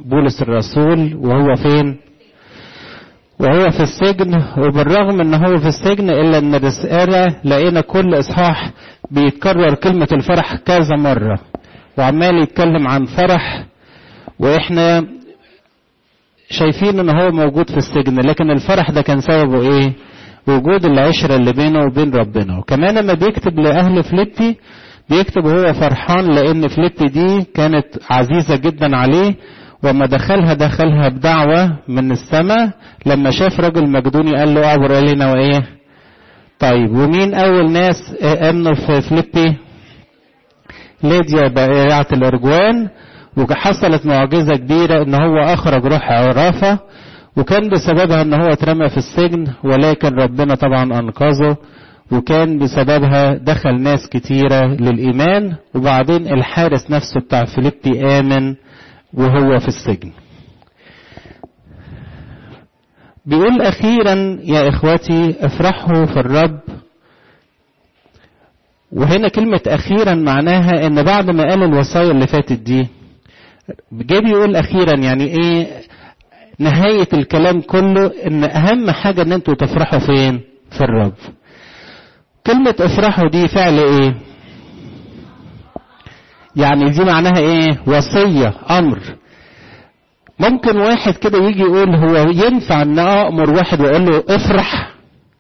بولس الرسول وهو فين وهو في السجن وبالرغم ان هو في السجن الا ان الرسالة لقينا كل اصحاح بيتكرر كلمة الفرح كذا مرة وعمال يتكلم عن فرح واحنا شايفين ان هو موجود في السجن لكن الفرح ده كان سببه ايه وجود العشرة اللي بينه وبين ربنا وكمان لما بيكتب لأهل فليبي بيكتب هو فرحان لأن فليبي دي كانت عزيزة جدا عليه وما دخلها دخلها بدعوة من السماء لما شاف راجل مجدوني قال له اعبر علينا وايه طيب ومين اول ناس امنوا في فليبي ليديا بائعة الارجوان وحصلت معجزة كبيرة ان هو اخرج روح عرافة وكان بسببها ان هو اترمى في السجن ولكن ربنا طبعا انقذه وكان بسببها دخل ناس كتيرة للإيمان وبعدين الحارس نفسه بتاع فيليبي آمن وهو في السجن بيقول أخيرا يا إخوتي افرحوا في الرب وهنا كلمة أخيرا معناها إن بعد ما قال الوصايا اللي فاتت دي جاي بيقول أخيرا يعني إيه نهاية الكلام كله إن أهم حاجة إن أنتوا تفرحوا فين؟ في الرب. كلمة افرحوا دي فعل إيه؟ يعني دي معناها إيه؟ وصية أمر. ممكن واحد كده يجي يقول هو ينفع إن أأمر واحد وأقول له افرح؟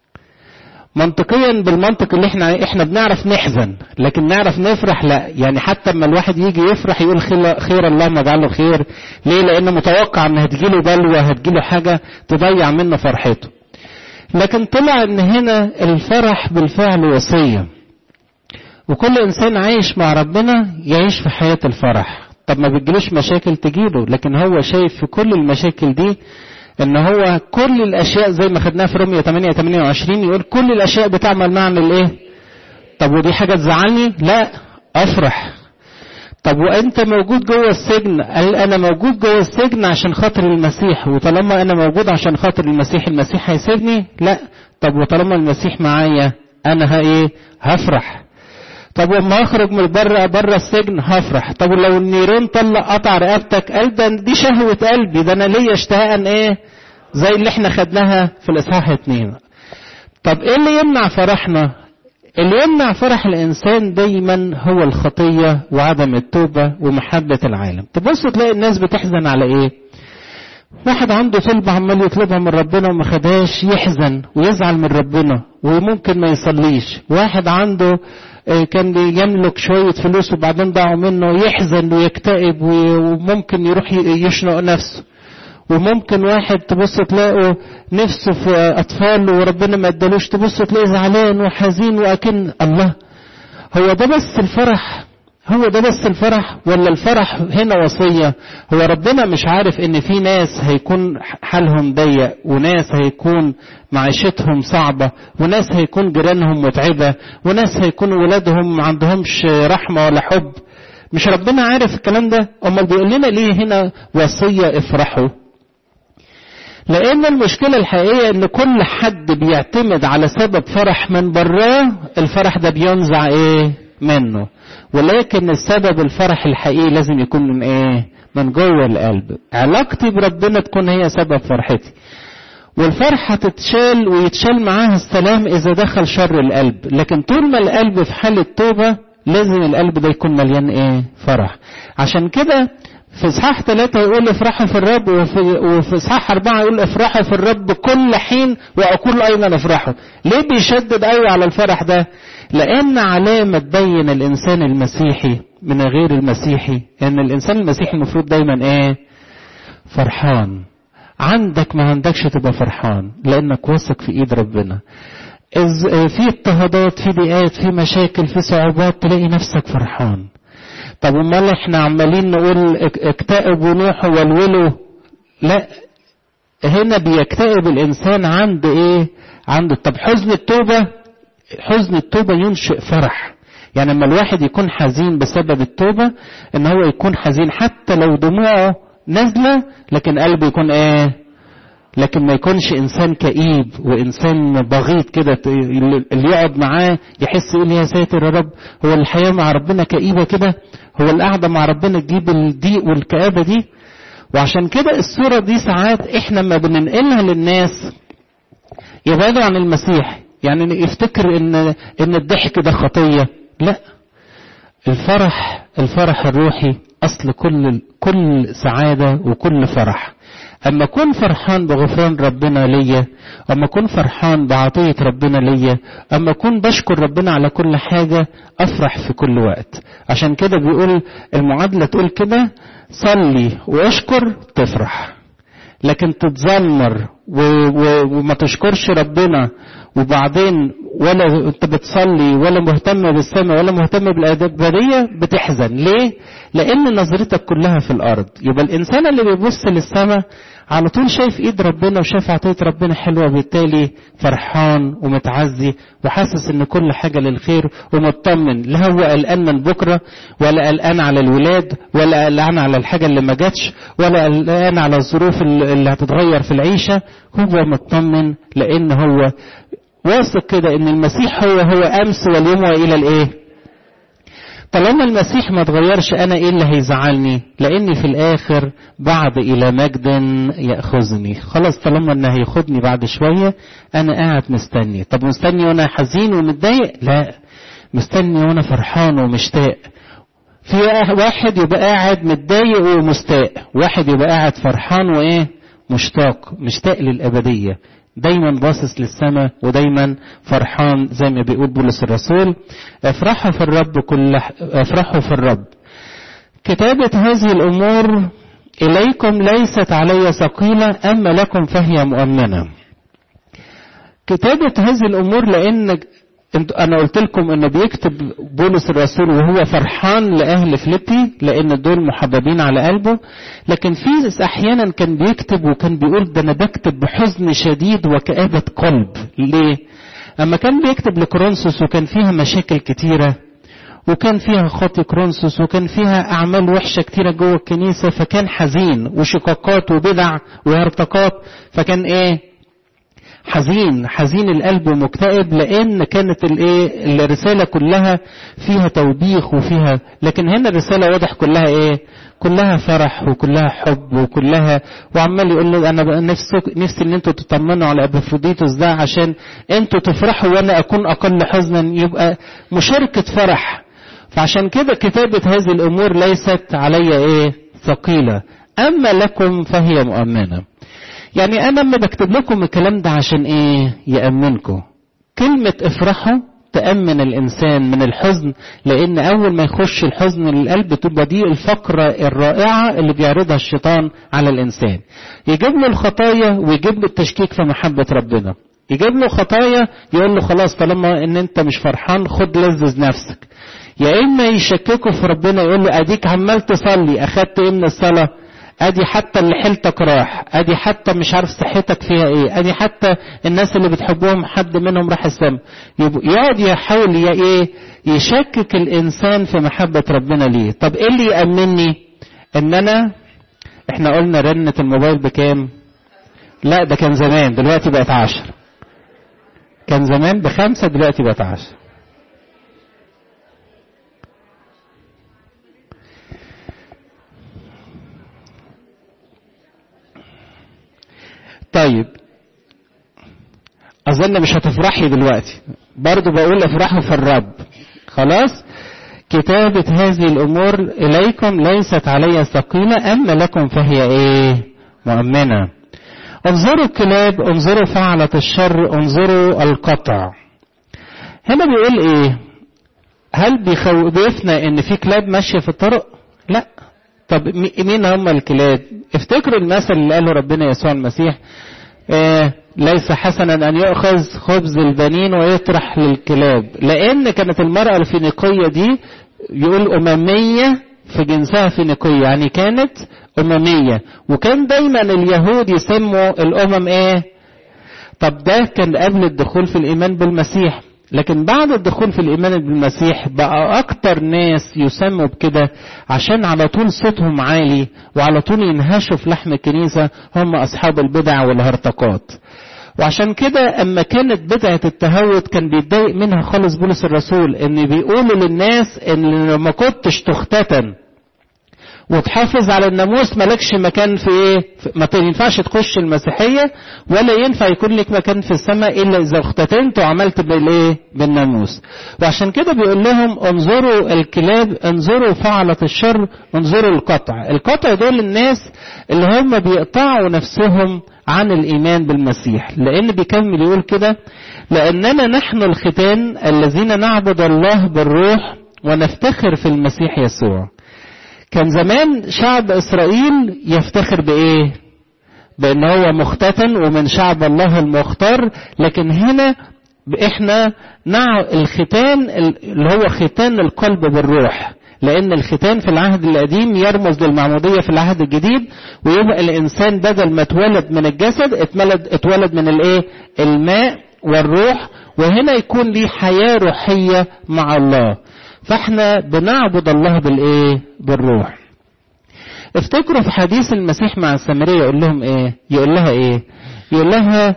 منطقيا بالمنطق اللي احنا احنا بنعرف نحزن لكن نعرف نفرح لا يعني حتى اما الواحد يجي يفرح يقول خير, خير اللهم اجعله خير ليه لانه متوقع ان هتجيله بلوى هتجيله حاجه تضيع منه فرحته لكن طلع ان هنا الفرح بالفعل وصيه وكل انسان عايش مع ربنا يعيش في حياه الفرح طب ما بتجيلوش مشاكل تجيله لكن هو شايف في كل المشاكل دي ان هو كل الاشياء زي ما خدناها في رومية 8 28 يقول كل الاشياء بتعمل معنا الايه طب ودي حاجه تزعلني لا افرح طب وانت موجود جوه السجن قال انا موجود جوه السجن عشان خاطر المسيح وطالما انا موجود عشان خاطر المسيح المسيح هيسيبني لا طب وطالما المسيح معايا انا ها ايه هفرح طب وما اخرج من بره بره السجن هفرح طب ولو النيرون طلع قطع رقبتك قال ده دي شهوة قلبي ده انا ليا اشتهاء ايه زي اللي احنا خدناها في الاصحاح اتنين طب ايه اللي يمنع فرحنا اللي يمنع فرح الانسان دايما هو الخطية وعدم التوبة ومحبة العالم تبص تلاقي الناس بتحزن على ايه واحد عنده طلبة عمال يطلبها من ربنا وما خدهاش يحزن ويزعل من ربنا وممكن ما يصليش واحد عنده كان يملك شوية فلوس وبعدين ضاعوا منه يحزن ويكتئب وممكن يروح يشنق نفسه وممكن واحد تبص تلاقوا نفسه في أطفال وربنا ما ادالوش تبص تلاقيه زعلان وحزين وأكن الله هو ده بس الفرح هو ده بس الفرح ولا الفرح هنا وصية هو ربنا مش عارف ان في ناس هيكون حالهم ضيق وناس هيكون معيشتهم صعبة وناس هيكون جيرانهم متعبة وناس هيكون ولادهم ما عندهمش رحمة ولا حب مش ربنا عارف الكلام ده امال بيقول لنا ليه هنا وصية افرحوا لان المشكلة الحقيقية ان كل حد بيعتمد على سبب فرح من براه الفرح ده بينزع ايه منه ولكن السبب الفرح الحقيقي لازم يكون من ايه من جوه القلب علاقتي بربنا تكون هي سبب فرحتي والفرحة تتشال ويتشال معاها السلام إذا دخل شر القلب لكن طول ما القلب في حالة توبة لازم القلب ده يكون مليان إيه فرح عشان كده في إصحاح ثلاثة يقول افرحوا في الرب وفي, وفي إصحاح أربعة يقول افرحوا في الرب كل حين وأقول أيضا افرحوا ليه بيشدد قوي على الفرح ده لأن علامة تبين الإنسان المسيحي من غير المسيحي إن الإنسان المسيحي المفروض دايما إيه فرحان عندك ما عندكش تبقى فرحان لأنك واثق في إيد ربنا إذ في اضطهادات في ضيقات في مشاكل في صعوبات تلاقي نفسك فرحان طب امال احنا عمالين نقول اكتئبوا نوحوا والولوا لا هنا بيكتئب الانسان عند ايه عند طب حزن التوبه حزن التوبة ينشئ فرح يعني لما الواحد يكون حزين بسبب التوبة ان هو يكون حزين حتى لو دموعه نازلة لكن قلبه يكون ايه لكن ما يكونش انسان كئيب وانسان بغيض كده اللي يقعد معاه يحس يقول يا ساتر يا رب هو الحياة مع ربنا كئيبة كده هو القعدة مع ربنا تجيب الضيق والكآبة دي وعشان كده الصورة دي ساعات احنا ما بننقلها للناس يبعدوا عن المسيح يعني يفتكر ان ان الضحك ده خطية لا الفرح الفرح الروحي اصل كل كل سعادة وكل فرح اما اكون فرحان بغفران ربنا ليا اما اكون فرحان بعطية ربنا ليا اما اكون بشكر ربنا على كل حاجة افرح في كل وقت عشان كده بيقول المعادلة تقول كده صلي واشكر تفرح لكن تتذمر و... و... وما تشكرش ربنا وبعدين ولا انت بتصلي ولا مهتم بالسماء ولا مهتم بالابديه بتحزن ليه لان نظرتك كلها في الارض يبقى الانسان اللي بيبص للسماء على طول شايف ايد ربنا وشايف عطيه ربنا حلوه بالتالي فرحان ومتعزي وحاسس ان كل حاجه للخير ومطمن لا هو قلقان من بكره ولا قلقان على الولاد ولا قلقان على الحاجه اللي ما جاتش ولا قلقان على الظروف اللي هتتغير في العيشه هو مطمن لان هو واثق كده ان المسيح هو هو امس واليوم والى الايه طالما المسيح ما اتغيرش انا ايه اللي هيزعلني لاني في الاخر بعد الى مجد ياخذني خلاص طالما انه هياخدني بعد شويه انا قاعد مستني طب مستني وانا حزين ومتضايق لا مستني وانا فرحان ومشتاق في واحد يبقى قاعد متضايق ومستاء واحد يبقى قاعد فرحان وايه مشتاق مشتاق للابديه دايما باصص للسماء ودايما فرحان زي ما بيقول بولس الرسول افرحوا في الرب كل افرحوا في الرب كتابة هذه الأمور إليكم ليست علي ثقيلة أما لكم فهي مؤمنة كتابة هذه الأمور لأن أنا قلت لكم إنه بيكتب بولس الرسول وهو فرحان لأهل فليبي لأن دول محببين على قلبه لكن في أحيانا كان بيكتب وكان بيقول ده أنا بكتب بحزن شديد وكآبة قلب ليه؟ أما كان بيكتب لكرونسوس وكان فيها مشاكل كتيرة وكان فيها خطي كرونسوس وكان فيها أعمال وحشة كتيرة جوه الكنيسة فكان حزين وشقاقات وبدع وهرطقات فكان إيه؟ حزين حزين القلب ومكتئب لان كانت الايه الرساله كلها فيها توبيخ وفيها لكن هنا الرساله واضح كلها ايه كلها فرح وكلها حب وكلها وعمال يقول له انا نفسي نفسي ان انتوا تطمنوا على ابافروديتوس ده عشان انتوا تفرحوا وانا اكون اقل حزنا يبقى مشاركه فرح فعشان كده كتابه هذه الامور ليست علي ايه ثقيله اما لكم فهي مؤمنه يعني انا لما بكتب لكم الكلام ده عشان ايه يامنكم كلمه افرحوا تأمن الإنسان من الحزن لأن أول ما يخش الحزن للقلب تبقى دي الفقرة الرائعة اللي بيعرضها الشيطان على الإنسان يجيب له الخطايا ويجيب له التشكيك في محبة ربنا يجيب له خطايا يقول له خلاص طالما ان انت مش فرحان خد لذذ نفسك يا اما يشككه في ربنا يقول له اديك عمال تصلي اخدت ايه من الصلاه ادي حتى اللي حيلتك راح ادي حتى مش عارف صحتك فيها ايه ادي حتى الناس اللي بتحبهم حد منهم راح السما يقعد يحاول ايه يشكك الانسان في محبة ربنا ليه طب ايه اللي يأمنني ان انا احنا قلنا رنة الموبايل بكام لا ده كان زمان دلوقتي بقت عشر كان زمان بخمسة دلوقتي بقت عشر طيب اظن مش هتفرحي دلوقتي برضو بقول افرحوا في الرب خلاص كتابة هذه الامور اليكم ليست علي ثقيلة اما لكم فهي ايه مؤمنة انظروا الكلاب انظروا فعلة الشر انظروا القطع هنا بيقول ايه هل بيخوفنا ان في كلاب ماشية في الطرق لا طب مين هم الكلاب افتكروا المثل اللي قاله ربنا يسوع المسيح آه ليس حسنا ان يؤخذ خبز البنين ويطرح للكلاب لان كانت المرأة الفينيقية دي يقول اممية في جنسها فينيقية يعني كانت اممية وكان دايما اليهود يسموا الامم ايه طب ده كان قبل الدخول في الايمان بالمسيح لكن بعد الدخول في الإيمان بالمسيح بقى أكتر ناس يسموا بكده عشان على طول صوتهم عالي وعلى طول ينهشوا في لحم الكنيسة هم أصحاب البدع والهرطقات وعشان كده أما كانت بدعة التهود كان بيتضايق منها خالص بولس الرسول إن بيقولوا للناس إن ما كنتش تختتن وتحافظ على الناموس مالكش مكان في ايه ما ينفعش تخش المسيحية ولا ينفع يكون لك مكان في السماء الا اذا اختتنت وعملت بالايه بالناموس وعشان كده بيقول لهم انظروا الكلاب انظروا فعلة الشر انظروا القطع القطع دول الناس اللي هم بيقطعوا نفسهم عن الايمان بالمسيح لان بيكمل يقول كده لاننا نحن الختان الذين نعبد الله بالروح ونفتخر في المسيح يسوع كان زمان شعب اسرائيل يفتخر بايه بان هو مختتن ومن شعب الله المختار لكن هنا احنا نع الختان اللي هو ختان القلب بالروح لان الختان في العهد القديم يرمز للمعموديه في العهد الجديد ويبقى الانسان بدل ما اتولد من الجسد اتولد اتولد من الايه الماء والروح وهنا يكون ليه حياه روحيه مع الله فاحنا بنعبد الله بالايه بالروح افتكروا في حديث المسيح مع السامريه يقول لهم ايه يقول لها ايه يقول لها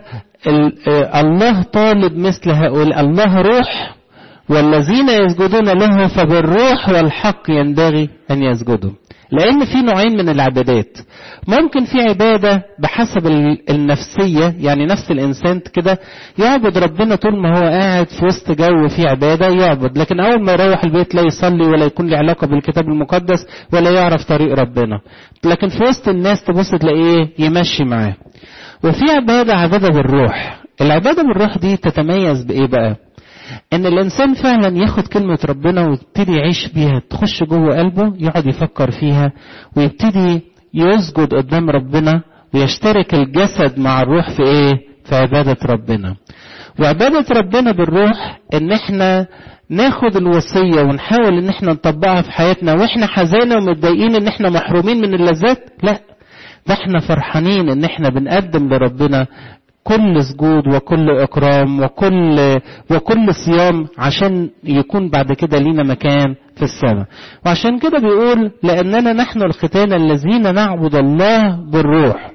الله طالب مثل هؤلاء الله روح والذين يسجدون له فبالروح والحق ينبغي ان يسجدوا لان في نوعين من العبادات ممكن في عبادة بحسب النفسية يعني نفس الانسان كده يعبد ربنا طول ما هو قاعد في وسط جو فيه عبادة يعبد لكن اول ما يروح البيت لا يصلي ولا يكون له علاقة بالكتاب المقدس ولا يعرف طريق ربنا لكن في وسط الناس تبص تلاقيه يمشي معاه وفي عبادة عبادة بالروح العبادة بالروح دي تتميز بايه بقى ان الانسان فعلا ياخد كلمة ربنا ويبتدي يعيش بيها تخش جوه قلبه يقعد يفكر فيها ويبتدي يسجد قدام ربنا ويشترك الجسد مع الروح في ايه في عبادة ربنا وعبادة ربنا بالروح ان احنا ناخد الوصية ونحاول ان احنا نطبقها في حياتنا واحنا حزانة ومتضايقين ان احنا محرومين من اللذات لا ده احنا فرحانين ان احنا بنقدم لربنا كل سجود وكل اكرام وكل وكل صيام عشان يكون بعد كده لينا مكان في السماء وعشان كده بيقول لاننا نحن الختان الذين نعبد الله بالروح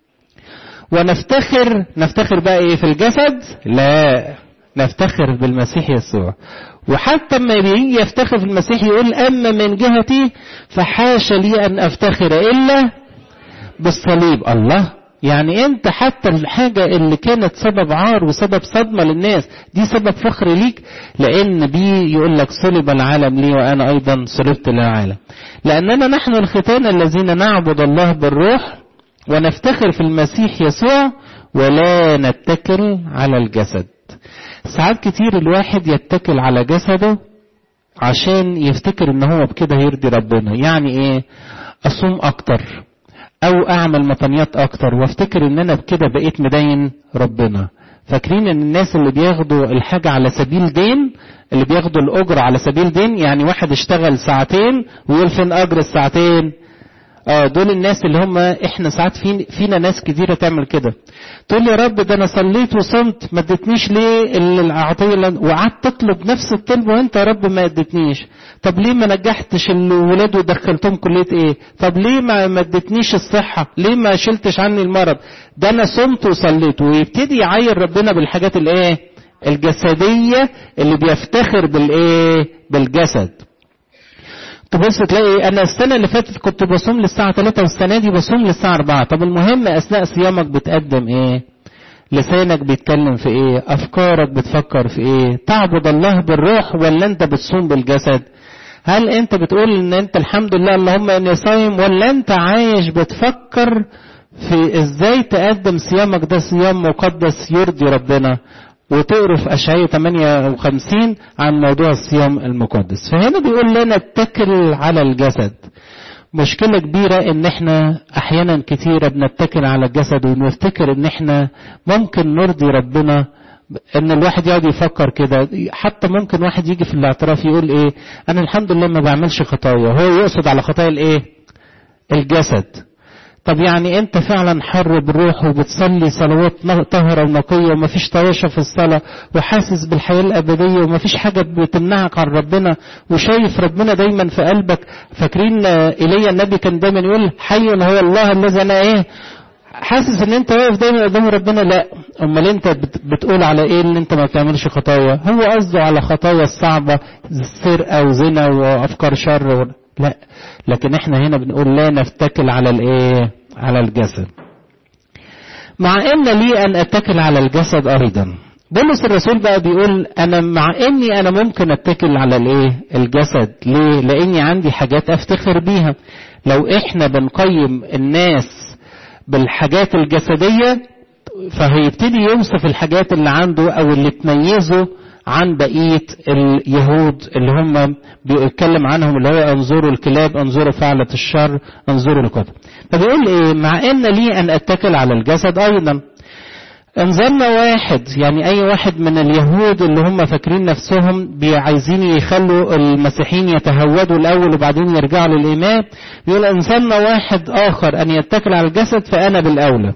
ونفتخر نفتخر بقى ايه في الجسد لا نفتخر بالمسيح يسوع وحتى لما بيجي يفتخر في المسيح يقول اما من جهتي فحاش لي ان افتخر الا بالصليب الله يعني انت حتى الحاجة اللي كانت سبب عار وسبب صدمة للناس دي سبب فخر ليك لان دي يقول لك صلب العالم لي وانا ايضا صلبت للعالم لاننا نحن الختان الذين نعبد الله بالروح ونفتخر في المسيح يسوع ولا نتكل على الجسد ساعات كتير الواحد يتكل على جسده عشان يفتكر ان هو بكده يرضي ربنا يعني ايه اصوم اكتر او اعمل مطنيات اكتر وافتكر ان انا بكده بقيت مدين ربنا فاكرين ان الناس اللي بياخدوا الحاجة على سبيل دين اللي بياخدوا الاجر على سبيل دين يعني واحد اشتغل ساعتين ويقول فين اجر الساعتين اه دول الناس اللي هم احنا ساعات فين فينا ناس كتيرة تعمل كده تقول يا رب ده انا صليت وصمت ما ادتنيش ليه العطية وقعدت تطلب نفس الطلب وانت يا رب ما ادتنيش طب ليه ما نجحتش الولاد ودخلتهم كلية ايه طب ليه ما ما ادتنيش الصحة ليه ما شلتش عني المرض ده انا صمت وصليت ويبتدي يعاير ربنا بالحاجات الايه الجسدية اللي بيفتخر بالايه بالجسد تبص تلاقي انا السنه اللي فاتت كنت بصوم للساعه 3 والسنه دي بصوم للساعه 4 طب المهم اثناء صيامك بتقدم ايه لسانك بيتكلم في ايه افكارك بتفكر في ايه تعبد الله بالروح ولا انت بتصوم بالجسد هل انت بتقول ان انت الحمد لله اللهم اني صايم ولا انت عايش بتفكر في ازاي تقدم صيامك ده صيام مقدس يرضي ربنا وتقروا في أشعية 58 عن موضوع الصيام المقدس فهنا بيقول لنا اتكل على الجسد مشكلة كبيرة ان احنا احيانا كثيرة بنتكل على الجسد ونفتكر ان احنا ممكن نرضي ربنا ان الواحد يقعد يفكر كده حتى ممكن واحد يجي في الاعتراف يقول ايه انا الحمد لله ما بعملش خطايا هو يقصد على خطايا الايه الجسد طب يعني انت فعلا حر بالروح وبتصلي صلوات طاهرة ونقية ومفيش طواشة في الصلاة وحاسس بالحياة الأبدية ومفيش حاجة بتمنعك عن ربنا وشايف ربنا دايما في قلبك فاكرين إيليا النبي كان دايما يقول حي هو الله الذي أنا إيه حاسس ان انت واقف دايما قدام ربنا لا امال انت بتقول على ايه ان انت ما بتعملش خطايا هو قصده على خطايا الصعبة سرقة وزنا وافكار شر لا لكن احنا هنا بنقول لا نفتكل على الايه على الجسد مع ان لي ان اتكل على الجسد ايضا بولس الرسول بقى بيقول انا مع اني انا ممكن اتكل على الايه الجسد ليه لاني عندي حاجات افتخر بيها لو احنا بنقيم الناس بالحاجات الجسديه فهيبتدي يوصف الحاجات اللي عنده او اللي تميزه عن بقية اليهود اللي هم بيتكلم عنهم اللي هو انظروا الكلاب انظروا فعلة الشر انظروا الكتب فبيقول ايه مع ان لي ان اتكل على الجسد ايضا انظرنا واحد يعني اي واحد من اليهود اللي هم فاكرين نفسهم عايزين يخلوا المسيحيين يتهودوا الاول وبعدين يرجعوا للايمان بيقول انظرنا واحد اخر ان يتكل على الجسد فانا بالاولى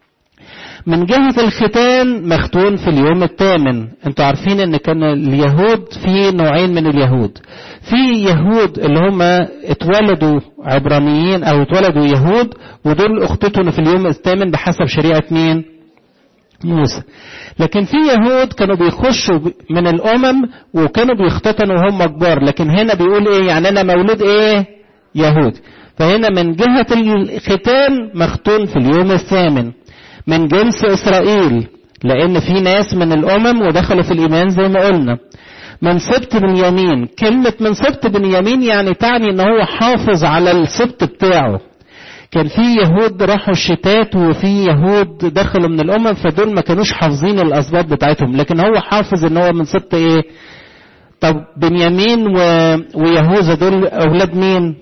من جهة الختان مختون في اليوم الثامن انتوا عارفين ان كان اليهود في نوعين من اليهود في يهود اللي هم اتولدوا عبرانيين او اتولدوا يهود ودول اختتنوا في اليوم الثامن بحسب شريعة مين موسى لكن في يهود كانوا بيخشوا من الامم وكانوا بيختتنوا وهم كبار لكن هنا بيقول ايه يعني انا مولود ايه يهود فهنا من جهة الختان مختون في اليوم الثامن من جنس إسرائيل لأن في ناس من الأمم ودخلوا في الإيمان زي ما قلنا من سبت بنيامين كلمة من سبت بنيامين يعني تعني ان هو حافظ على السبت بتاعه كان في يهود راحوا الشتات وفي يهود دخلوا من الامم فدول ما كانوش حافظين الاسباب بتاعتهم لكن هو حافظ ان هو من سبت ايه طب بنيامين و... ويهوذا دول اولاد مين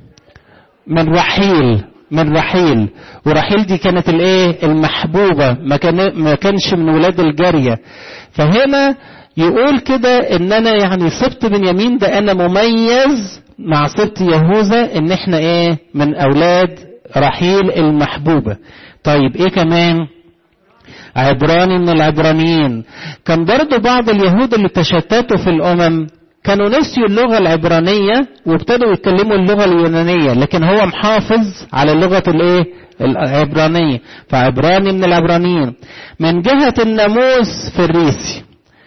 من رحيل من رحيل ورحيل دي كانت الايه المحبوبة ما, كان ما كانش من ولاد الجارية فهنا يقول كده ان انا يعني سبت بنيامين ده انا مميز مع سبت يهوذا ان احنا ايه من اولاد رحيل المحبوبة طيب ايه كمان عبراني من العبرانيين كان برضو بعض اليهود اللي تشتتوا في الامم كانوا نسيوا اللغة العبرانية وابتدوا يتكلموا اللغة اليونانية لكن هو محافظ على اللغة الايه العبرانية فعبراني من العبرانيين من جهة الناموس في الريسي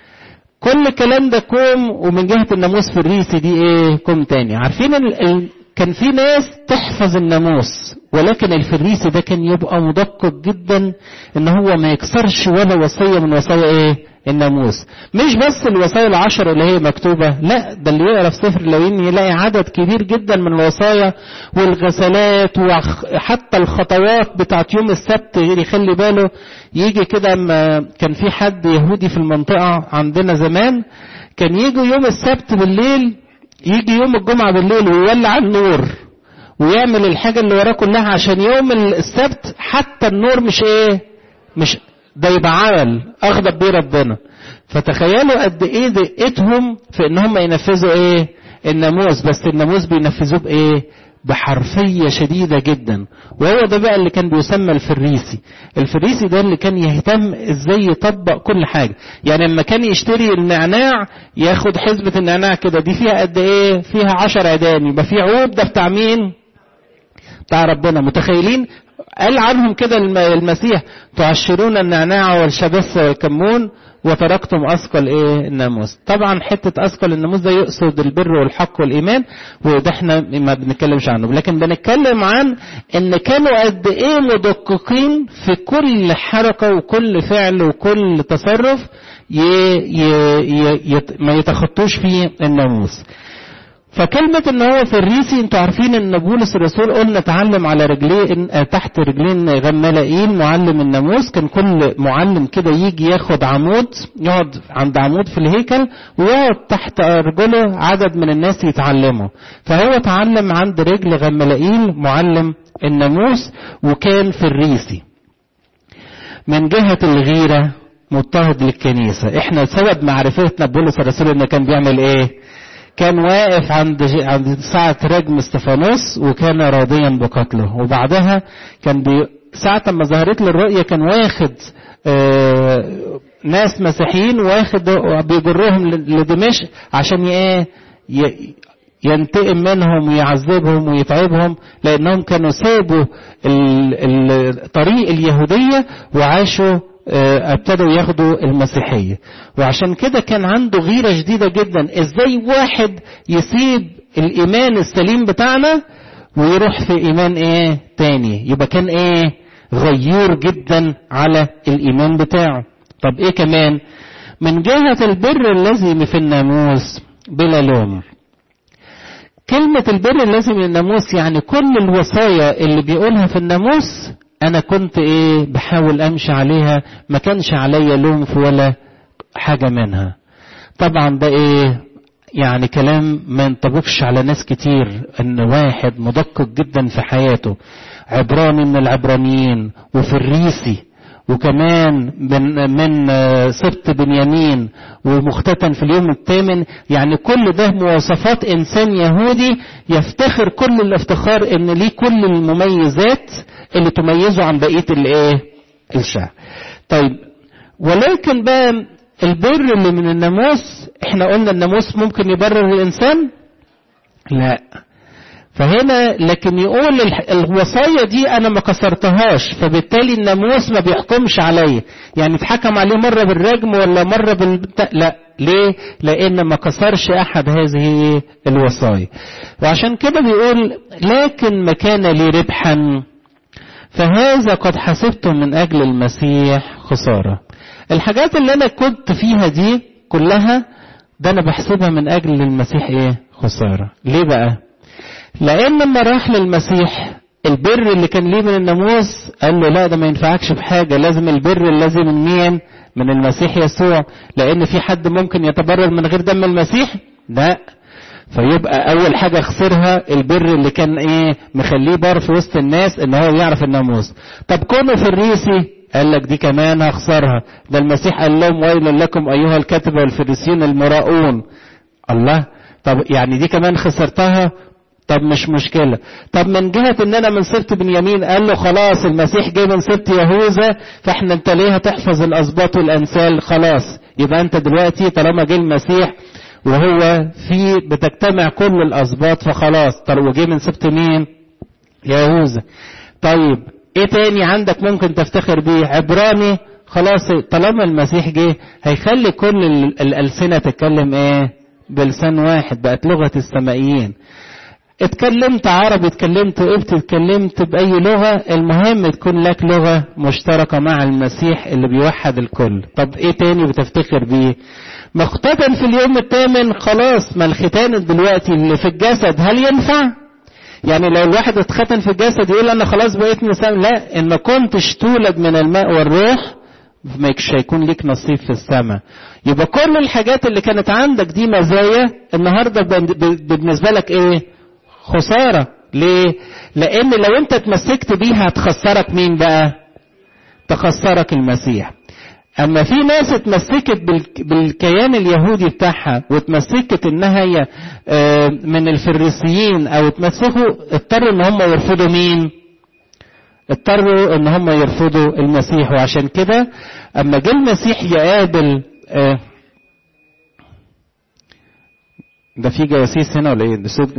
كل الكلام ده كوم ومن جهة الناموس في الريسي دي ايه كوم تاني عارفين ال... ال... كان في ناس تحفظ الناموس ولكن الفريسي ده كان يبقى مدقق جدا ان هو ما يكسرش ولا وصية من وصايا ايه الناموس مش بس الوصايا العشر اللي هي مكتوبة لا ده اللي يقرا في سفر اللوين يلاقي عدد كبير جدا من الوصايا والغسلات وحتى الخطوات بتاعت يوم السبت يخلي باله يجي كده كان في حد يهودي في المنطقة عندنا زمان كان يجي يوم السبت بالليل يجي يوم الجمعة بالليل ويولع النور ويعمل الحاجة اللي وراه كلها عشان يوم السبت حتى النور مش ايه مش ده يبقى عمل اغضب بيه ربنا فتخيلوا قد ايه دقتهم في ان هم ينفذوا ايه الناموس بس الناموس بينفذوه بايه بحرفية شديدة جدا وهو ده بقى اللي كان بيسمى الفريسي الفريسي ده اللي كان يهتم ازاي يطبق كل حاجة يعني لما كان يشتري النعناع ياخد حزبة النعناع كده دي فيها قد ايه فيها عشر عيدان يبقى في عود ده بتاع مين بتاع ربنا متخيلين قال عنهم كده المسيح تعشرون النعناع والشبث والكمون وتركتم اثقل ايه الناموس طبعا حته اثقل الناموس ده يقصد البر والحق والايمان وده احنا ما بنتكلمش عنه لكن بنتكلم عن ان كانوا قد ايه مدققين في كل حركه وكل فعل وكل تصرف ي ي ي ما يتخطوش فيه الناموس فكلمة ان هو فريسي انتوا عارفين ان بولس الرسول قلنا اتعلم على رجلين تحت رجلين غمالائيل معلم الناموس كان كل معلم كده يجي ياخد عمود يقعد عند عمود في الهيكل ويقعد تحت ارجله عدد من الناس يتعلموا فهو اتعلم عند رجل غمالائيل معلم الناموس وكان فريسي من جهة الغيرة مضطهد للكنيسة احنا سبب معرفتنا بولس الرسول انه كان بيعمل ايه كان واقف عند عند ساعة رجم استفانوس وكان راضيا بقتله وبعدها كان بي ساعة ما ظهرت له الرؤية كان واخد آه ناس مسيحيين واخد بيجرهم لدمشق عشان ايه ينتقم منهم ويعذبهم ويتعبهم لانهم كانوا سابوا الطريق اليهودية وعاشوا ابتدوا ياخدوا المسيحية وعشان كده كان عنده غيرة شديدة جدا ازاي واحد يسيب الايمان السليم بتاعنا ويروح في ايمان ايه تاني يبقى كان ايه غيور جدا على الايمان بتاعه طب ايه كمان من جهة البر الذي في الناموس بلا لوم كلمة البر الذي من الناموس يعني كل الوصايا اللي بيقولها في الناموس انا كنت ايه بحاول امشي عليها ما كانش عليا لوم في ولا حاجة منها طبعا ده ايه يعني كلام ما ينطبقش على ناس كتير ان واحد مدقق جدا في حياته عبراني من العبرانيين وفريسي وكمان من من سبط بنيامين ومختتن في اليوم الثامن يعني كل ده مواصفات انسان يهودي يفتخر كل الافتخار ان ليه كل المميزات اللي تميزه عن بقيه الايه الشعب طيب ولكن بقى البر اللي من الناموس احنا قلنا الناموس ممكن يبرر الانسان لا فهنا لكن يقول الوصايا دي انا ما كسرتهاش فبالتالي الناموس ما بيحكمش عليا يعني اتحكم عليه مره بالرجم ولا مره بال لا ليه لان ما كسرش احد هذه الوصايا وعشان كده بيقول لكن ما كان لي ربحا فهذا قد حسبته من اجل المسيح خساره الحاجات اللي انا كنت فيها دي كلها ده انا بحسبها من اجل المسيح ايه خساره ليه بقى لان لما راح للمسيح البر اللي كان ليه من الناموس قال له لا ده ما ينفعكش بحاجة لازم البر الذي من مين من المسيح يسوع لان في حد ممكن يتبرر من غير دم المسيح لا فيبقى اول حاجة خسرها البر اللي كان ايه مخليه بار في وسط الناس ان هو يعرف الناموس طب كونه في الريسي قال لك دي كمان هخسرها ده المسيح قال لهم ويل لكم ايها الكتبه والفريسيون المراؤون الله طب يعني دي كمان خسرتها طب مش مشكلة طب من جهة ان انا من سبت بنيامين قال له خلاص المسيح جه من سبت يهوذا فاحنا انت ليه هتحفظ الاسباط والانسال خلاص يبقى انت دلوقتي طالما جه المسيح وهو في بتجتمع كل الاسباط فخلاص طب وجه من سبت مين يهوذا طيب ايه تاني عندك ممكن تفتخر بيه عبراني خلاص طالما المسيح جه هيخلي كل الالسنه تتكلم ايه بلسان واحد بقت لغه السمائيين اتكلمت عربي اتكلمت قبت اتكلمت بأي لغة المهم تكون لك لغة مشتركة مع المسيح اللي بيوحد الكل طب ايه تاني بتفتخر بيه مختتن في اليوم الثامن خلاص ما الختان دلوقتي اللي في الجسد هل ينفع يعني لو الواحد اتختن في الجسد يقول انا خلاص بقيت نسان لا ان ما كنتش تولد من الماء والروح مش هيكون ليك نصيب في السماء يبقى كل الحاجات اللي كانت عندك دي مزايا النهارده بالنسبه لك ايه خسارة ليه لان لو انت اتمسكت بيها هتخسرك مين بقى تخسرك المسيح اما في ناس اتمسكت بالكيان اليهودي بتاعها واتمسكت انها هي من الفريسيين او اتمسكوا اضطروا ان هم يرفضوا مين اضطروا ان هم يرفضوا المسيح وعشان كده اما جه المسيح يقابل ده في جواسيس هنا ولا ايه ده صوت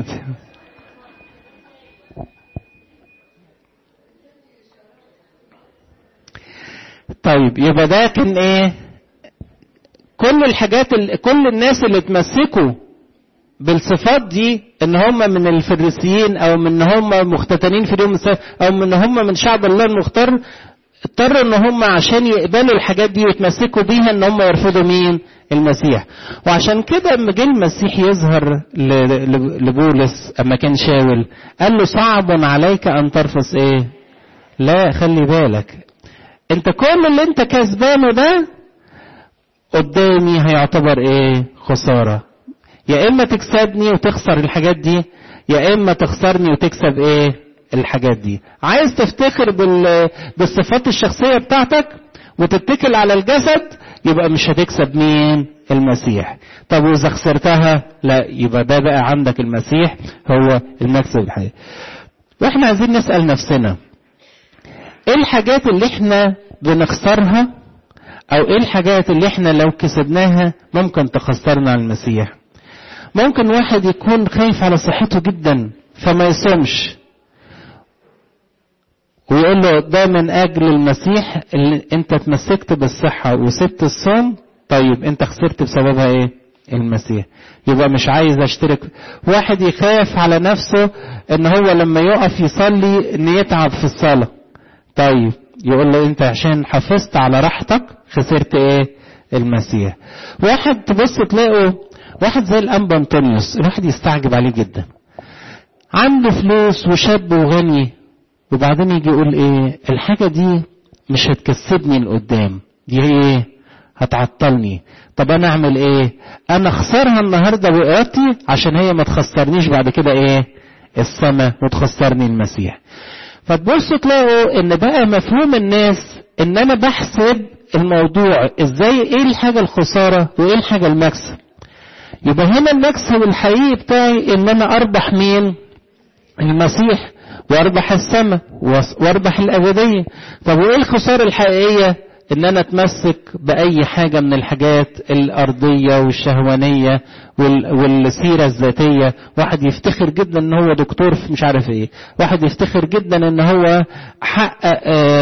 طيب يبقى ده كان ايه كل الحاجات ال... كل الناس اللي اتمسكوا بالصفات دي ان هم من الفريسيين او من هم مختتنين في اليوم السبت او من هم من شعب الله المختار اضطروا ان هم عشان يقبلوا الحاجات دي ويتمسكوا بيها ان هم يرفضوا مين المسيح وعشان كده اما جه المسيح يظهر لبولس اما كان شاول قال له صعب عليك ان ترفض ايه لا خلي بالك انت كل اللي انت كسبانه ده قدامي هيعتبر ايه خسارة يا اما تكسبني وتخسر الحاجات دي يا اما تخسرني وتكسب ايه الحاجات دي عايز تفتخر بال... بالصفات الشخصية بتاعتك وتتكل على الجسد يبقى مش هتكسب مين المسيح طب واذا خسرتها لا يبقى ده بقى عندك المسيح هو المكسب الحقيقي واحنا عايزين نسأل نفسنا ايه الحاجات اللي احنا بنخسرها او ايه الحاجات اللي احنا لو كسبناها ممكن تخسرنا على المسيح ممكن واحد يكون خايف على صحته جدا فما يصومش ويقول له ده من اجل المسيح اللي انت اتمسكت بالصحة وسبت الصوم طيب انت خسرت بسببها ايه المسيح يبقى مش عايز اشترك واحد يخاف على نفسه ان هو لما يقف يصلي ان يتعب في الصلاة طيب يقول له انت عشان حافظت على راحتك خسرت ايه المسيح واحد تبص تلاقوا واحد زي الانبا انطونيوس الواحد يستعجب عليه جدا عنده فلوس وشاب وغني وبعدين يجي يقول ايه الحاجة دي مش هتكسبني لقدام دي ايه هتعطلني طب انا اعمل ايه انا اخسرها النهاردة بإرادتي عشان هي ما تخسرنيش بعد كده ايه السماء وتخسرني المسيح فتبصوا تلاقوا ان بقى مفهوم الناس ان انا بحسب الموضوع ازاي ايه الحاجة الخسارة وايه الحاجة المكسب يبقى هنا المكسب الحقيقي بتاعي ان انا اربح مين المسيح واربح السماء واربح الابديه طب وايه الخساره الحقيقيه ان انا اتمسك باي حاجه من الحاجات الارضيه والشهوانيه والسيره الذاتيه واحد يفتخر جدا ان هو دكتور في مش عارف ايه واحد يفتخر جدا ان هو حقق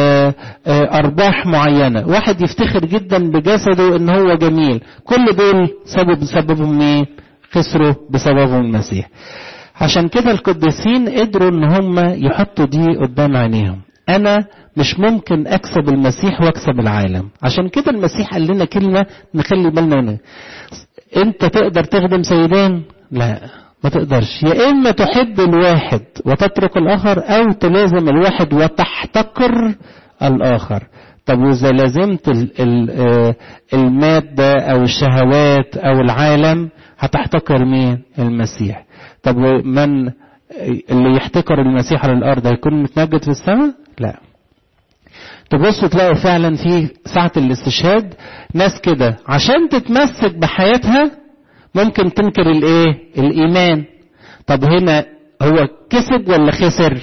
ارباح معينه واحد يفتخر جدا بجسده ان هو جميل كل دول سبب سببهم ايه خسروا بسببهم المسيح عشان كده القديسين قدروا ان هم يحطوا دي قدام عينيهم انا مش ممكن اكسب المسيح واكسب العالم عشان كده المسيح قال لنا كلمه نخلي بالنا منها انت تقدر تخدم سيدان لا ما تقدرش يا اما تحب الواحد وتترك الاخر او تلازم الواحد وتحتقر الاخر طب واذا لازمت الماده او الشهوات او العالم هتحتقر مين المسيح طب من اللي يحتقر المسيح على الارض هيكون متمجد في السماء لا تبصوا تلاقوا فعلا في ساعة الاستشهاد ناس كده عشان تتمسك بحياتها ممكن تنكر الايه الايمان طب هنا هو كسب ولا خسر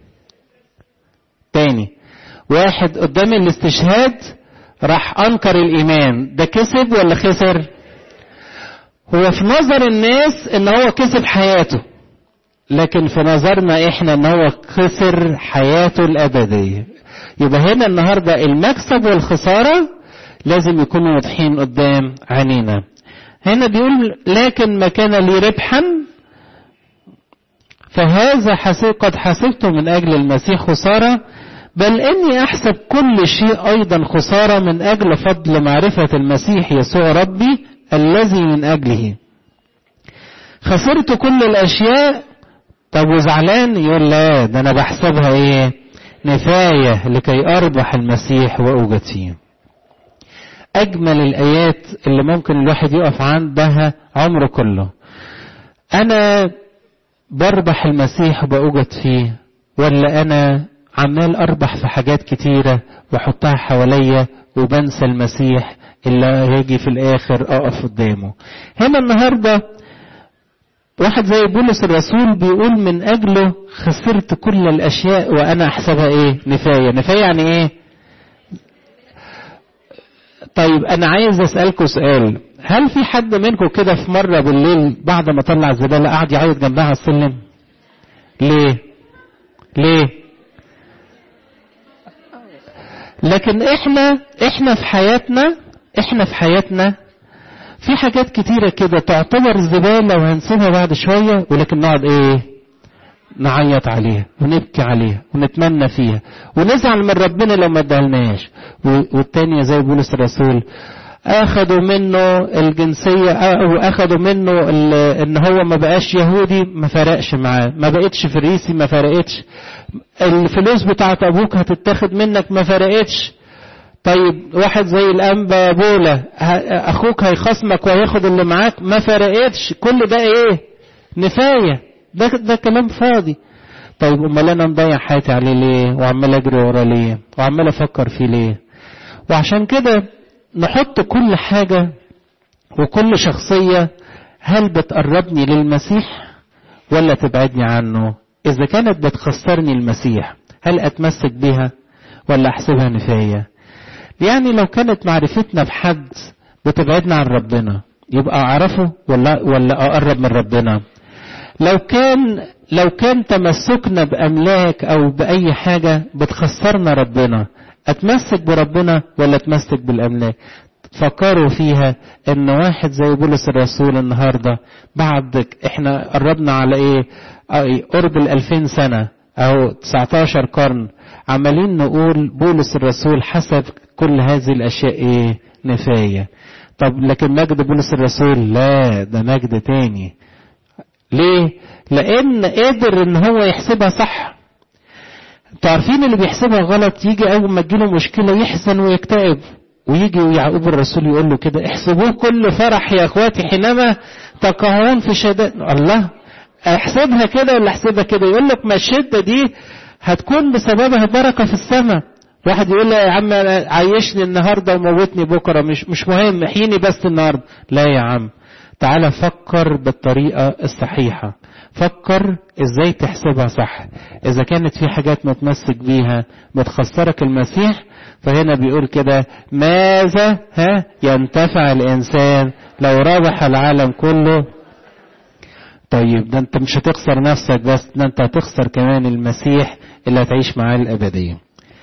تاني واحد قدام الاستشهاد راح انكر الايمان ده كسب ولا خسر هو في نظر الناس ان هو كسب حياته لكن في نظرنا احنا ان هو خسر حياته الابديه يبقى هنا النهارده المكسب والخساره لازم يكونوا واضحين قدام عينينا هنا بيقول لكن ما كان لي ربحا فهذا حسب قد حسبته من اجل المسيح خساره بل اني احسب كل شيء ايضا خساره من اجل فضل معرفه المسيح يسوع ربي الذي من اجله خسرت كل الاشياء طب وزعلان يقول لا ده انا بحسبها ايه نفاية لكي اربح المسيح واوجد فيه اجمل الايات اللي ممكن الواحد يقف عندها عمره كله انا بربح المسيح وبوجد فيه ولا انا عمال اربح في حاجات كتيرة واحطها حواليا وبنسى المسيح اللي هيجي في الاخر اقف قدامه هنا النهارده واحد زي بولس الرسول بيقول من اجله خسرت كل الاشياء وانا احسبها ايه نفايه نفايه يعني ايه طيب انا عايز اسالكم سؤال هل في حد منكم كده في مره بالليل بعد ما طلع الزباله قعد يعيط جنبها على السلم ليه ليه لكن احنا احنا في حياتنا احنا في حياتنا في حاجات كتيرة كده تعتبر زبالة وهنسيبها بعد شوية ولكن نقعد ايه نعيط عليها ونبكي عليها ونتمنى فيها ونزعل من ربنا لو ما ادالناش والتانية زي بولس الرسول اخدوا منه الجنسية او اخدوا منه ان هو ما بقاش يهودي ما فرقش معاه ما بقتش فريسي ما فرقتش الفلوس بتاعت ابوك هتتاخد منك ما فرقتش طيب واحد زي الانبا بولا اخوك هيخصمك وهياخد اللي معاك ما فرقتش كل ده ايه نفايه ده ده كلام فاضي طيب امال انا مضيع حياتي عليه ليه وعمال اجري ورا ليه وعمال افكر فيه ليه وعشان كده نحط كل حاجه وكل شخصيه هل بتقربني للمسيح ولا تبعدني عنه اذا كانت بتخسرني المسيح هل اتمسك بها ولا احسبها نفايه يعني لو كانت معرفتنا بحد بتبعدنا عن ربنا يبقى اعرفه ولا ولا اقرب من ربنا لو كان لو كان تمسكنا باملاك او باي حاجه بتخسرنا ربنا اتمسك بربنا ولا اتمسك بالاملاك فكروا فيها ان واحد زي بولس الرسول النهارده بعد احنا قربنا على ايه قرب الألفين سنة او 19 قرن عمالين نقول بولس الرسول حسب كل هذه الاشياء ايه نفاية طب لكن مجد بولس الرسول لا ده مجد تاني ليه لان قدر ان هو يحسبها صح انتوا عارفين اللي بيحسبها غلط يجي اول ما تجيله مشكله يحزن ويكتئب ويجي يعقوب الرسول يقول له كده احسبوه كل فرح يا اخواتي حينما تقهرون في شدائد الله احسبها كده ولا احسبها كده يقول لك ما الشده دي هتكون بسببها بركه في السماء واحد يقول له يا عم عيشني النهارده وموتني بكره مش مش مهم احييني بس النهارده لا يا عم تعالى فكر بالطريقه الصحيحه فكر ازاي تحسبها صح اذا كانت في حاجات متمسك بيها بتخسرك المسيح فهنا بيقول كده ماذا ها ينتفع الانسان لو ربح العالم كله طيب ده انت مش هتخسر نفسك بس ده انت هتخسر كمان المسيح اللي هتعيش معاه الابديه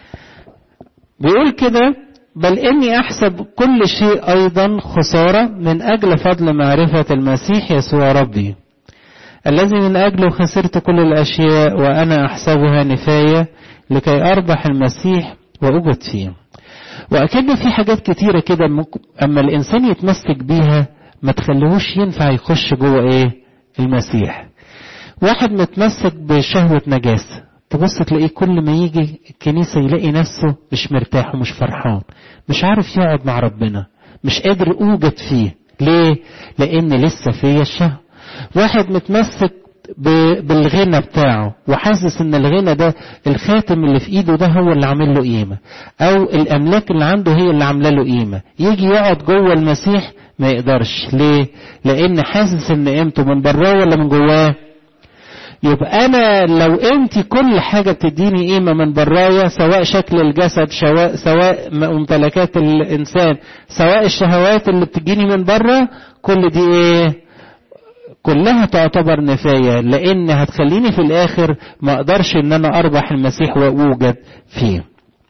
بيقول كده بل اني احسب كل شيء ايضا خساره من اجل فضل معرفه المسيح يسوع ربي الذي من أجله خسرت كل الأشياء وأنا أحسبها نفاية لكي أربح المسيح وأوجد فيه وأكيد في حاجات كتيرة كده أما الإنسان يتمسك بيها ما تخليهوش ينفع يخش جوه إيه المسيح واحد متمسك بشهوة نجاسة تبص تلاقيه كل ما يجي الكنيسة يلاقي نفسه مش مرتاح ومش فرحان مش عارف يقعد مع ربنا مش قادر أوجد فيه ليه؟ لأن لسه فيا الشهوة واحد متمسك بالغنى بتاعه وحاسس ان الغنى ده الخاتم اللي في ايده ده هو اللي عامل له قيمة او الاملاك اللي عنده هي اللي عامله له قيمة يجي يقعد جوه المسيح ما يقدرش ليه لان حاسس ان قيمته من براه ولا من جواه يبقى انا لو انت كل حاجة بتديني قيمة من برايا سواء شكل الجسد سواء سواء ممتلكات الانسان سواء الشهوات اللي بتجيني من بره كل دي ايه كلها تعتبر نفاية لان هتخليني في الاخر ما اقدرش ان انا اربح المسيح واوجد فيه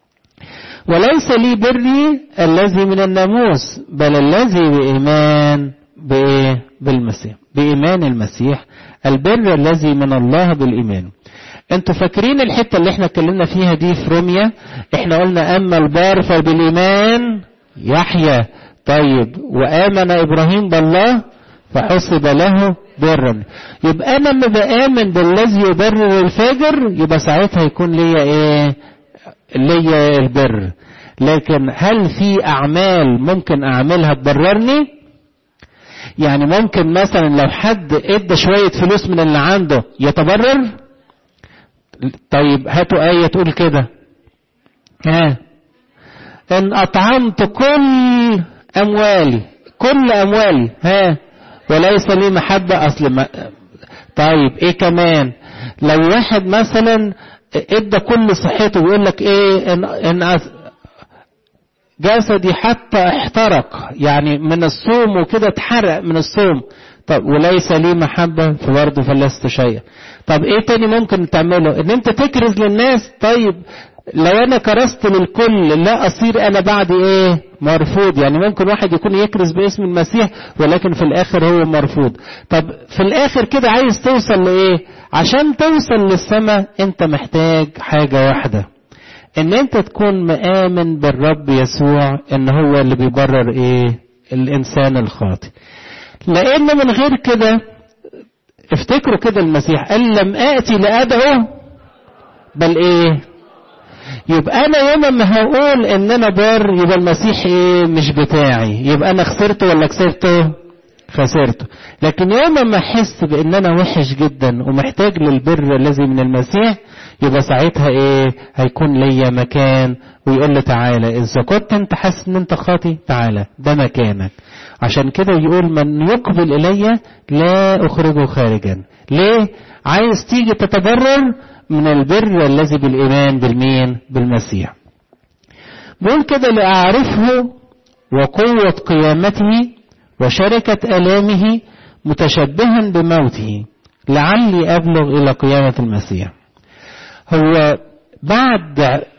وليس لي بري الذي من الناموس بل الذي بإيمان بإيه؟ بالمسيح بإيمان المسيح البر الذي من الله بالإيمان انتوا فاكرين الحتة اللي احنا اتكلمنا فيها دي في روميا احنا قلنا اما البار فبالإيمان يحيى طيب وآمن إبراهيم بالله فحسب له برا يبقى انا لما بآمن بالذي يبرر الفاجر يبقى ساعتها يكون ليا ايه ليا البر لكن هل في اعمال ممكن اعملها تبررني يعني ممكن مثلا لو حد ادى شوية فلوس من اللي عنده يتبرر طيب هاتوا آية تقول كده ها ان اطعمت كل اموالي كل اموالي ها وليس لي محبة اصل ما طيب ايه كمان لو واحد مثلا ادى كل صحته ويقول لك ايه ان, إن جسدي حتى احترق يعني من الصوم وكده اتحرق من الصوم طب وليس لي محبة فبرضه فلست شيئا طب ايه تاني ممكن تعمله ان انت تكرز للناس طيب لو انا كرست للكل لا اصير انا بعد ايه مرفوض يعني ممكن واحد يكون يكرز باسم المسيح ولكن في الاخر هو مرفوض طب في الاخر كده عايز توصل لايه عشان توصل للسماء انت محتاج حاجة واحدة ان انت تكون مآمن بالرب يسوع ان هو اللي بيبرر ايه الانسان الخاطئ لان من غير كده افتكروا كده المسيح قال لم اتي لادعو بل ايه يبقى انا يوم ما هقول ان انا بار يبقى المسيح ايه مش بتاعي يبقى انا خسرته ولا كسبته خسرته لكن يوم ما احس بان انا وحش جدا ومحتاج للبر الذي من المسيح يبقى ساعتها ايه هيكون ليا مكان ويقول لي تعالى اذا كنت انت حاسس ان انت خاطي تعالى ده مكانك عشان كده يقول من يقبل الي لا اخرجه خارجا ليه عايز تيجي تتبرر من البر الذي بالايمان بالمين بالمسيح بيقول كده لاعرفه وقوه قيامته وشركه الامه متشبها بموته لعلي ابلغ الى قيامه المسيح هو بعد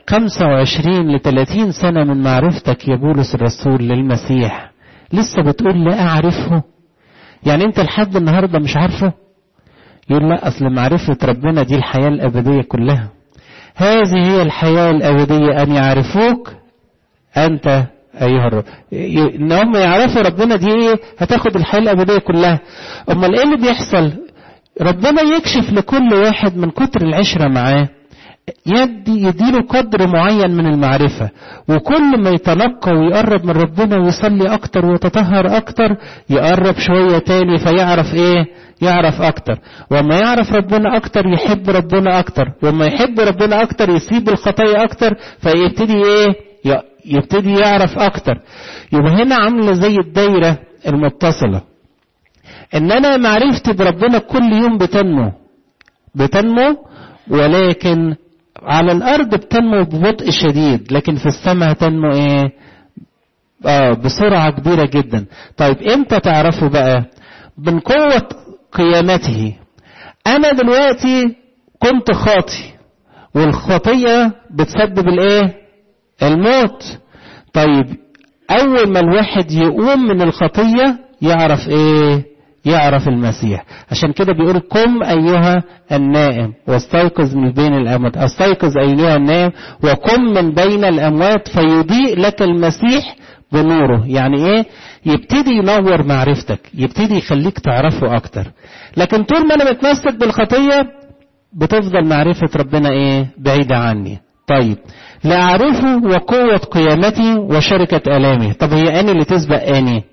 25 ل 30 سنة من معرفتك يا بولس الرسول للمسيح لسه بتقول لا أعرفه يعني أنت لحد النهاردة مش عارفه يقول لا أصل معرفة ربنا دي الحياة الأبدية كلها هذه هي الحياة الأبدية أن يعرفوك أنت أيها الرب إن هم يعرفوا ربنا دي إيه هتاخد الحياة الأبدية كلها أمال إيه اللي بيحصل ربنا يكشف لكل واحد من كتر العشرة معاه يدي يديله قدر معين من المعرفة وكل ما يتنقى ويقرب من ربنا ويصلي أكتر ويتطهر أكتر يقرب شوية تاني فيعرف إيه يعرف أكتر وما يعرف ربنا أكتر يحب ربنا أكتر وما يحب ربنا أكتر يسيب الخطايا أكتر فيبتدي إيه يبتدي يعرف أكتر يبقى هنا عاملة زي الدايرة المتصلة إن أنا معرفتي بربنا كل يوم بتنمو بتنمو ولكن على الأرض بتنمو ببطء شديد لكن في السماء تنمو إيه آه بسرعة كبيرة جدا طيب إمتى تعرفوا بقى من قوة قيامته أنا دلوقتي كنت خاطي والخطية بتسبب الإيه الموت طيب أول ما الواحد يقوم من الخطية يعرف إيه يعرف المسيح عشان كده بيقول قم أيها النائم واستيقظ من بين الأموات استيقظ أيها النائم وقم من بين الأموات فيضيء لك المسيح بنوره يعني ايه يبتدي ينور معرفتك يبتدي يخليك تعرفه اكتر لكن طول ما انا متمسك بالخطية بتفضل معرفة ربنا ايه بعيدة عني طيب لا أعرفه وقوة قيامتي وشركة آلامي طب هي أني اللي تسبق أني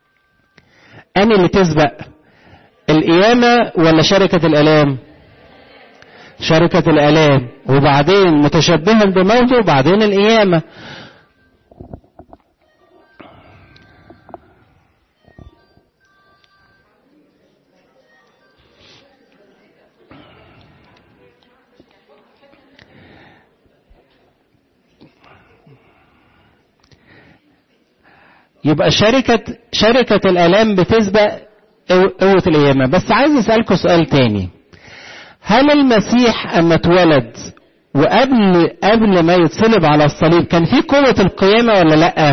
أني اللي تسبق القيامة ولا شركة الآلام شركة الآلام وبعدين متشبها بموته وبعدين القيامة يبقى شركة شركة الآلام بتسبق قوة القيامة بس عايز أسألكم سؤال تاني هل المسيح أما اتولد وقبل قبل ما يتصلب على الصليب كان في قوة القيامة ولا لأ؟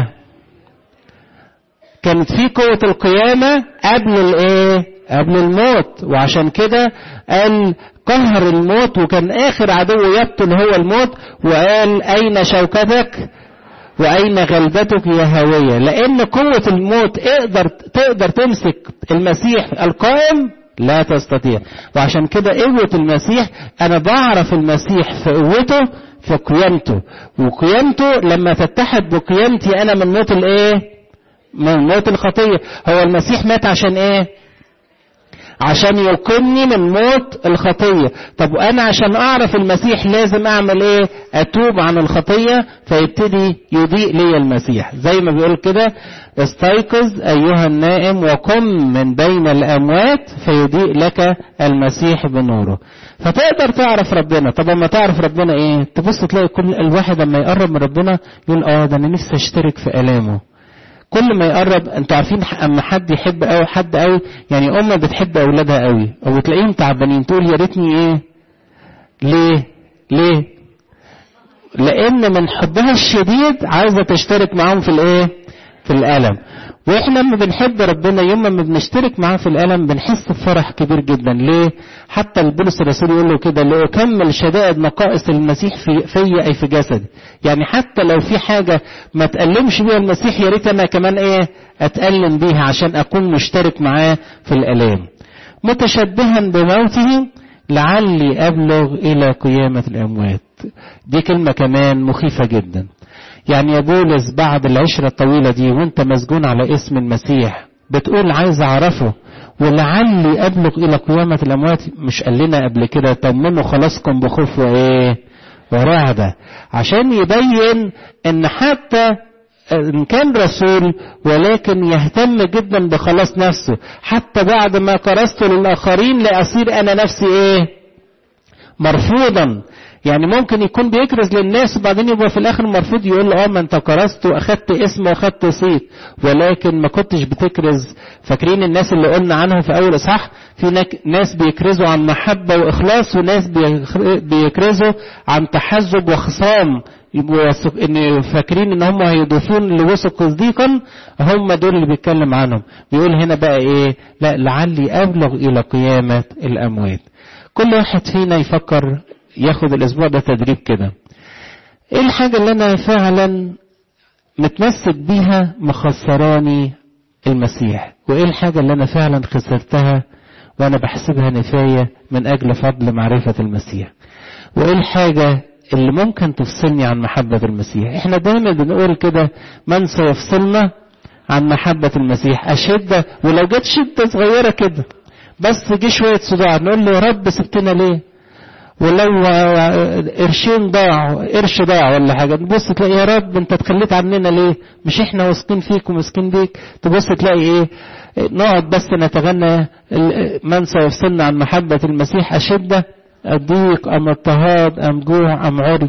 كانت في قوة القيامة قبل الإيه؟ قبل الموت وعشان كده قال قهر الموت وكان آخر عدو يبطل هو الموت وقال أين شوكتك؟ وأين غلبتك يا هاوية لأن قوة الموت اقدر تقدر تمسك المسيح القائم لا تستطيع وعشان كده قوة المسيح أنا بعرف المسيح في قوته في قيامته وقيامته لما تتحد بقيامتي أنا من موت الإيه؟ من موت الخطية هو المسيح مات عشان إيه؟ عشان يقمني من موت الخطية طب وأنا عشان أعرف المسيح لازم أعمل إيه أتوب عن الخطية فيبتدي يضيء لي المسيح زي ما بيقول كده استيقظ أيها النائم وقم من بين الأموات فيضيء لك المسيح بنوره فتقدر تعرف ربنا طب اما تعرف ربنا ايه تبص تلاقي كل الواحد اما يقرب من ربنا يقول اه ده انا نفسي اشترك في الامه كل ما يقرب انتوا عارفين اما حد يحب قوي حد قوي يعني ام بتحب اولادها قوي او تلاقيهم تعبانين تقول يا ريتني ايه ليه ليه لان من حبها الشديد عايزه تشترك معاهم في الايه في الالم واحنا لما بنحب ربنا يوم ما بنشترك معاه في الالم بنحس بفرح كبير جدا ليه حتى البولس الرسول يقول له كده لاكمل شدائد نقائص المسيح في في اي في جسدي يعني حتى لو في حاجه ما تألمش بيها المسيح يا ريت انا كمان ايه اتألم بيها عشان اكون مشترك معاه في الالام متشبها بموته لعلي ابلغ الى قيامه الاموات دي كلمه كمان مخيفه جدا يعني يا بولس بعد العشرة الطويلة دي وانت مسجون على اسم المسيح بتقول عايز اعرفه ولعلي ابلغ الى قيامة الاموات مش قال لنا قبل كده طمنوا خلاصكم بخوف وايه ورعدة عشان يبين ان حتى ان كان رسول ولكن يهتم جدا بخلاص نفسه حتى بعد ما كرست للاخرين لاصير انا نفسي ايه مرفوضا يعني ممكن يكون بيكرز للناس وبعدين يبقى في الاخر مرفوض يقول له اه ما انت كرزت واخدت اسم واخدت صيت ولكن ما كنتش بتكرز فاكرين الناس اللي قلنا عنهم في اول اصحاح في ناس بيكرزوا عن محبه واخلاص وناس بيكرزوا عن تحزب وخصام يبقوا ان فاكرين ان هم هيضيفون لوثق صديقا هم دول اللي بيتكلم عنهم بيقول هنا بقى ايه لا لعلي ابلغ الى قيامه الاموات كل واحد فينا يفكر ياخد الاسبوع ده تدريب كده ايه الحاجة اللي انا فعلا متمسك بيها مخسراني المسيح وايه الحاجة اللي انا فعلا خسرتها وانا بحسبها نفاية من اجل فضل معرفة المسيح وايه الحاجة اللي ممكن تفصلني عن محبة المسيح احنا دايما بنقول كده من سيفصلنا عن محبة المسيح أشدة ولو جت شدة صغيرة كده بس جه شوية صداع نقول له يا رب سبتنا ليه ولو قرشين ضاع قرش ضاع ولا حاجة تبص تلاقي يا رب انت تخليت عننا ليه مش احنا واثقين فيك ومسكين بيك تبص تلاقي ايه نقعد بس نتغنى من سيفصلنا عن محبة المسيح أشدة الضيق أم اضطهاد أم جوع أم عري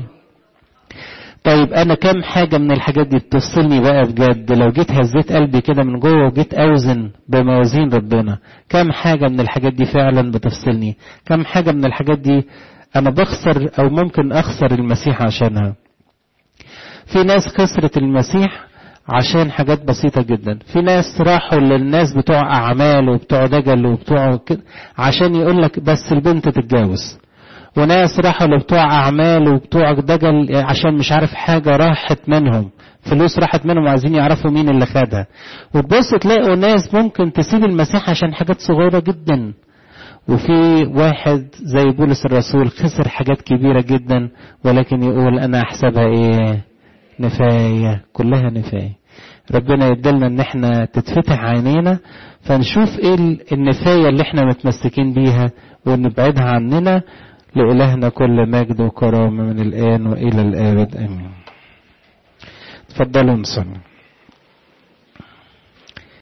طيب انا كم حاجة من الحاجات دي بتفصلني بقى بجد لو جيت هزيت قلبي كده من جوه وجيت اوزن بموازين ربنا كم حاجة من الحاجات دي فعلا بتفصلني كم حاجة من الحاجات دي انا بخسر او ممكن اخسر المسيح عشانها في ناس خسرت المسيح عشان حاجات بسيطة جدا في ناس راحوا للناس بتوع أعمال وبتوع دجل وبتوع كده عشان يقول لك بس البنت تتجوز وناس راحوا لبتوع أعمال وبتوع دجل عشان مش عارف حاجة راحت منهم فلوس راحت منهم وعايزين يعرفوا مين اللي خدها وتبص تلاقوا ناس ممكن تسيب المسيح عشان حاجات صغيرة جدا وفي واحد زي بولس الرسول خسر حاجات كبيرة جدا ولكن يقول أنا أحسبها إيه نفاية كلها نفاية ربنا يدلنا ان احنا تتفتح عينينا فنشوف ايه النفاية اللي احنا متمسكين بيها ونبعدها عننا لإلهنا كل مجد وكرامة من الآن وإلى الآبد آمين تفضلوا نصلي